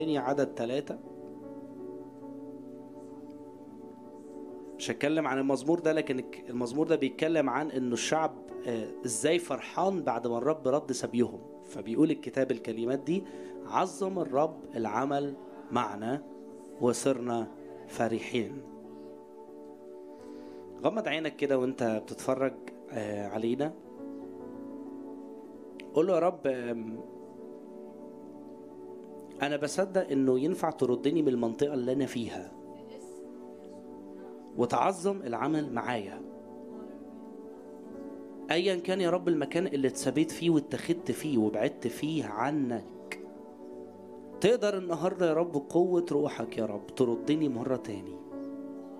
تاني عدد ثلاثة مش هتكلم عن المزمور ده لكن المزمور ده بيتكلم عن انه الشعب آه، ازاي فرحان بعد ما الرب رد سبيهم فبيقول الكتاب الكلمات دي عظم الرب العمل معنا وصرنا فرحين غمض عينك كده وانت بتتفرج آه، علينا قول له يا رب آم، انا بصدق انه ينفع تردني من المنطقه اللي انا فيها وتعظم العمل معايا ايا كان يا رب المكان اللي اتثبت فيه واتخذت فيه وبعدت فيه عنك تقدر النهارده يا رب قوه روحك يا رب تردني مره تاني